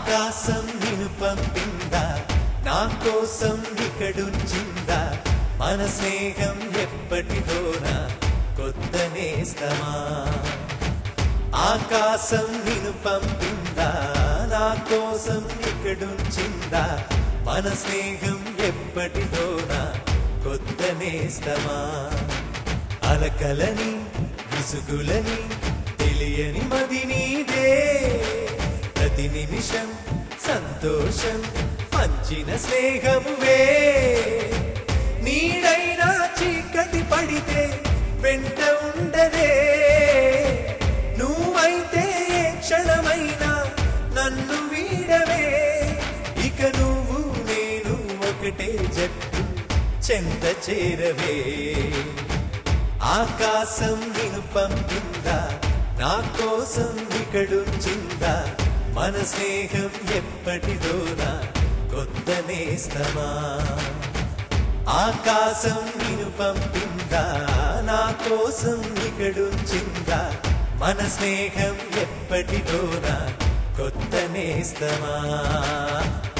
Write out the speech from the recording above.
ఆకాశం నిన్ను పంపిందా నా కోసం ఇక్కడుంచిందా మన స్నేహం ఎప్పటిదోనా కొత్త నేస్తమా ఆకాశం నిన్ను పంపిందా నా కోసం ఇక్కడుంచిందా మన స్నేహం ఎప్పటిదోనా కొత్త నేస్తమా అలకలని విసుగులని తెలియని మది నీదే ప్రతి నిమిషం సంతోషం పంచిన స్నేహమువే నీడైనా చీకటి పడితే వెంట ఉండదే నువ్వైతే ఏ క్షణమైనా నన్ను వీడవే ఇక నువ్వు నేను ఒకటే జట్టు చెంత చేరవే ఆకాశం నిన్ను పంపిందా నా కోసం ఇక్కడుంచిందా మన స్నేహం ఎప్పటిదోనా కొత్త నేస్తమా ఆకాశం నిన్ను పంపిందా నా కోసం ఇక్కడుంచిందా మన స్నేహం ఎప్పటిదోనా కొత్త నేస్తమా